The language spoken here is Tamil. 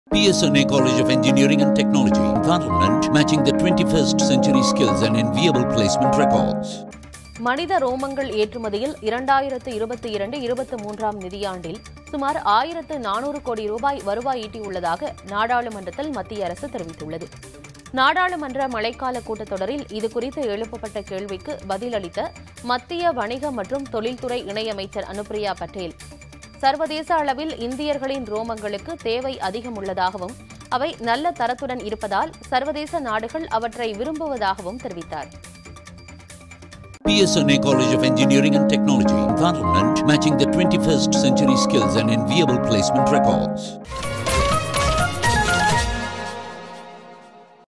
PSNA College of Engineering and Technology, Parliament, matching the 21st century skills and enviable placement records. மனித ரோமங்கள் ஏற்றுமதியில் இரண்டாயிரத்து இருபத்தி இரண்டு இருபத்தி மூன்றாம் நிதியாண்டில் சுமார் ஆயிரத்து நானூறு கோடி ரூபாய் வருவாய் ஈட்டியுள்ளதாக நாடாளுமன்றத்தில் மத்திய அரசு தெரிவித்துள்ளது நாடாளுமன்ற மழைக்கால கூட்டத்தொடரில் இதுகுறித்து எழுப்பப்பட்ட கேள்விக்கு பதிலளித்த மத்திய வணிக மற்றும் தொழில்துறை இணையமைச்சர் அனுப்பிரியா பட்டேல் சர்வதேச அளவில் இந்தியர்களின் ரோமங்களுக்கு தேவை அதிகம் உள்ளதாகவும் அவை நல்ல தரத்துடன் இருப்பதால் சர்வதேச நாடுகள் அவற்றை விரும்புவதாகவும் தெரிவித்தார் PSNA College of Engineering and Technology, Parliament, matching the 21st century skills and enviable placement records.